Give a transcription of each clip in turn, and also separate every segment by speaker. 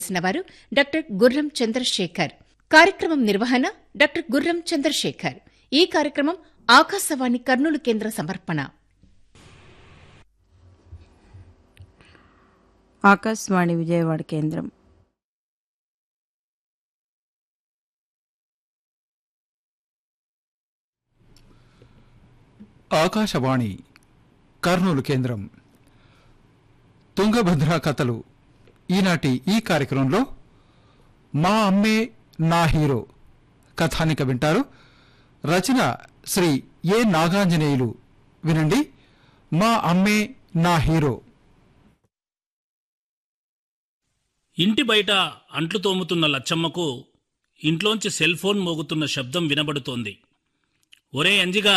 Speaker 1: చేసిన వారు డాక్టర్ గుర్రం చంద్రశేఖర్ కార్యక్రమం నిర్వహణ డాక్టర్ గుర్రం చంద్రశేఖర్ ఈ కార్యక్రమం ఆకాశవాణి కర్నూలు కేంద్ర సమర్పణ
Speaker 2: ఆకాశవాణి విజయవాడ కేంద్రం
Speaker 3: ఆకాశవాణి కర్నూలు కేంద్రం తుంగభద్ర కథలు ఈనాటి ఈ కార్యక్రమంలో మా అమ్మే నా హీరో కథానిక వింటారు రచన శ్రీ ఏ నాగాంజనేయులు వినండి మా అమ్మే నా హీరో
Speaker 4: ఇంటి బయట అంట్లు తోముతున్న లచ్చమ్మకు ఇంట్లోంచి సెల్ ఫోన్ మోగుతున్న శబ్దం వినబడుతోంది ఒరే అంజిగా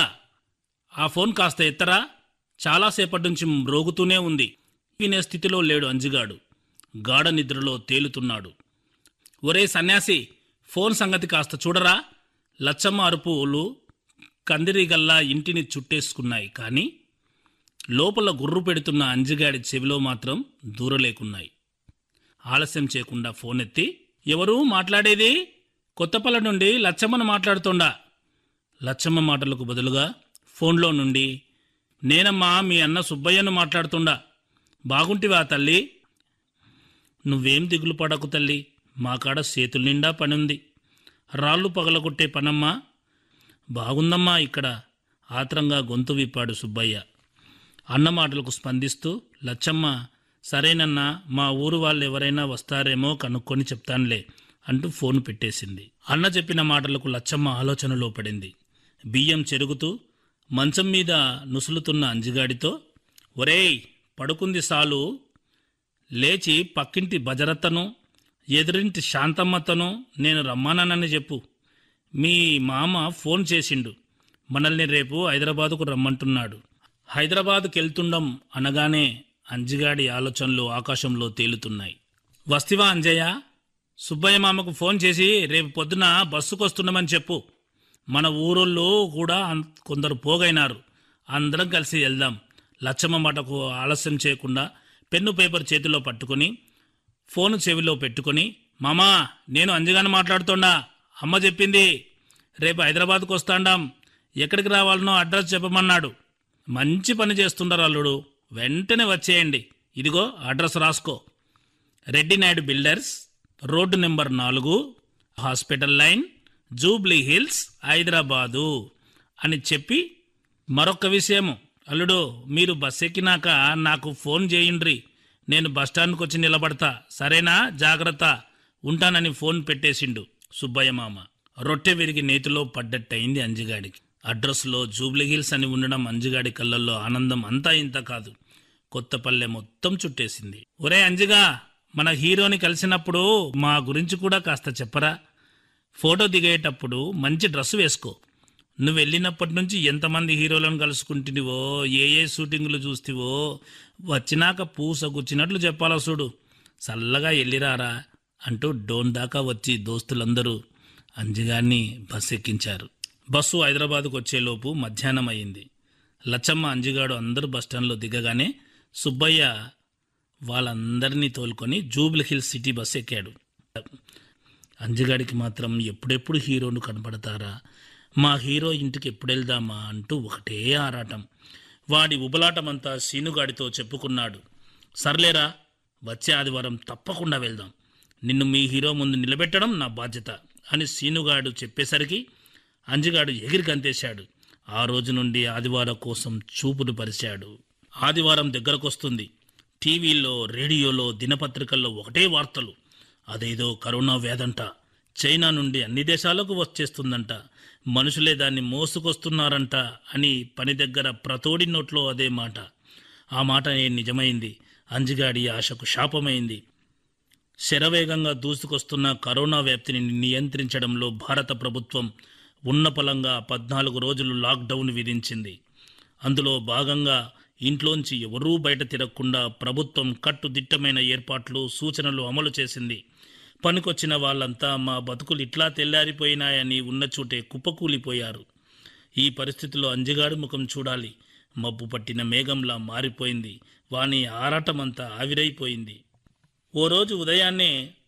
Speaker 4: ఆ ఫోన్ కాస్త ఎత్తరా చాలాసేపటి నుంచి మ్రోగుతూనే ఉంది వినే స్థితిలో లేడు అంజిగాడు గాఢ నిద్రలో తేలుతున్నాడు ఒరే సన్యాసి ఫోన్ సంగతి కాస్త చూడరా లచ్చమ్మ అరుపులు కందిరీగల్లా ఇంటిని చుట్టేసుకున్నాయి కానీ లోపల గుర్రు పెడుతున్న అంజిగాడి చెవిలో మాత్రం దూరలేకున్నాయి ఆలస్యం చేయకుండా ఫోన్ ఎత్తి ఎవరు మాట్లాడేది కొత్తపల్ల నుండి లచ్చమ్మను మాట్లాడుతోండా లచ్చమ్మ మాటలకు బదులుగా ఫోన్లో నుండి నేనమ్మా మీ అన్న సుబ్బయ్యను మాట్లాడుతుండా బాగుంటివా తల్లి నువ్వేం దిగులు పడకు తల్లి మా కాడ చేతుల నిండా పనుంది రాళ్ళు పగలగొట్టే పనమ్మా బాగుందమ్మా ఇక్కడ ఆత్రంగా గొంతు విప్పాడు సుబ్బయ్య అన్న మాటలకు స్పందిస్తూ లచ్చమ్మ సరేనన్నా మా ఊరు వాళ్ళు ఎవరైనా వస్తారేమో కనుక్కొని చెప్తానులే అంటూ ఫోన్ పెట్టేసింది అన్న చెప్పిన మాటలకు లచ్చమ్మ ఆలోచనలో పడింది బియ్యం చెరుగుతూ మంచం మీద నుసులుతున్న అంజిగాడితో ఒరేయ్ పడుకుంది సాలు లేచి పక్కింటి బజరత్తను ఎదురింటి శాంతమ్మతను నేను రమ్మానని చెప్పు మీ మామ ఫోన్ చేసిండు మనల్ని రేపు హైదరాబాదుకు రమ్మంటున్నాడు హైదరాబాదుకు వెళ్తుండం అనగానే అంజిగాడి ఆలోచనలు ఆకాశంలో తేలుతున్నాయి వస్తివా అంజయ్య సుబ్బయ్య మామకు ఫోన్ చేసి రేపు పొద్దున బస్సుకొస్తున్నామని చెప్పు మన ఊరోళ్ళు కూడా అం- కొందరు పోగైనారు అందరం కలిసి వెళ్దాం లచ్చమ్మ మాటకు ఆలస్యం చేయకుండా పెన్ను పేపర్ చేతిలో పట్టుకొని ఫోను చెవిలో పెట్టుకొని మామా నేను అంజగాని మాట్లాడుతోండా అమ్మ చెప్పింది రేపు హైదరాబాద్కు వస్తాండాం ఎక్కడికి రావాలనో అడ్రస్ చెప్పమన్నాడు మంచి పని చేస్తుండారు అల్లుడు వెంటనే వచ్చేయండి ఇదిగో అడ్రస్ రాసుకో Reddy Naidu builders road number నాలుగు హాస్పిటల్ లైన్ జూబ్లీ హిల్స్ హైదరాబాదు అని చెప్పి మరొక విషయము అల్లుడు మీరు బస్ ఎక్కినాక నాకు ఫోన్ చేయండ్రి నేను బస్టాండ్కి వచ్చి నిలబడతా సరేనా జాగ్రత్త ఉంటానని ఫోన్ పెట్టేసిండు సుబ్బయ్య మామ రొట్టె విరిగి నేతిలో పడ్డట్టయింది అంజిగాడికి అడ్రస్లో జూబ్లీ హిల్స్ అని ఉండడం అంజిగాడి కళ్ళల్లో ఆనందం అంతా ఇంత కాదు కొత్తపల్లె మొత్తం చుట్టేసింది ఒరే అంజిగా మన హీరోని కలిసినప్పుడు మా గురించి కూడా కాస్త చెప్పరా ఫోటో దిగేటప్పుడు మంచి డ్రెస్ వేసుకో నువ్వు వెళ్ళినప్పటి నుంచి ఎంతమంది హీరోలను కలుసుకుంటున్నావో ఏ ఏ షూటింగ్లు చూస్తేవో వచ్చినాక పూస గుచ్చినట్లు చెప్పాలా చూడు చల్లగా వెళ్ళిరారా అంటూ డోన్ దాకా వచ్చి దోస్తులందరూ అంజిగాన్ని బస్ ఎక్కించారు బస్సు హైదరాబాద్కు వచ్చేలోపు మధ్యాహ్నం అయింది లచ్చమ్మ అంజిగాడు అందరూ బస్టాండ్లో దిగగానే సుబ్బయ్య వాళ్ళందరినీ తోలుకొని జూబ్లీ హిల్స్ సిటీ బస్ ఎక్కాడు అంజగాడికి మాత్రం ఎప్పుడెప్పుడు హీరోను కనపడతారా మా హీరో ఇంటికి ఎప్పుడు వెళ్దామా అంటూ ఒకటే ఆరాటం వాడి ఉబలాటమంతా సీనుగాడితో చెప్పుకున్నాడు సర్లేరా వచ్చే ఆదివారం తప్పకుండా వెళ్దాం నిన్ను మీ హీరో ముందు నిలబెట్టడం నా బాధ్యత అని సీనుగాడు చెప్పేసరికి అంజిగాడు ఎగిరి గంతేశాడు ఆ రోజు నుండి ఆదివారం కోసం చూపులు పరిచాడు ఆదివారం దగ్గరకొస్తుంది టీవీలో రేడియోలో దినపత్రికల్లో ఒకటే వార్తలు అదేదో కరోనా వ్యాధంట చైనా నుండి అన్ని దేశాలకు వచ్చేస్తుందంట మనుషులే దాన్ని మోసుకొస్తున్నారంట అని పని దగ్గర ప్రతోడి నోట్లో అదే మాట ఆ మాట నిజమైంది అంజిగాడి ఆశకు శాపమైంది శరవేగంగా దూసుకొస్తున్న కరోనా వ్యాప్తిని నియంత్రించడంలో భారత ప్రభుత్వం ఉన్నపలంగా పద్నాలుగు రోజులు లాక్డౌన్ విధించింది అందులో భాగంగా ఇంట్లోంచి ఎవరూ బయట తిరగకుండా ప్రభుత్వం కట్టుదిట్టమైన ఏర్పాట్లు సూచనలు అమలు చేసింది పనికొచ్చిన వాళ్ళంతా మా బతుకులు ఇట్లా తెల్లారిపోయినాయని ఉన్న చోటే కుప్పకూలిపోయారు ఈ పరిస్థితిలో అంజిగాడు ముఖం చూడాలి మబ్బు పట్టిన మేఘంలా మారిపోయింది వాని ఆరాటమంతా ఆవిరైపోయింది ఓ రోజు ఉదయాన్నే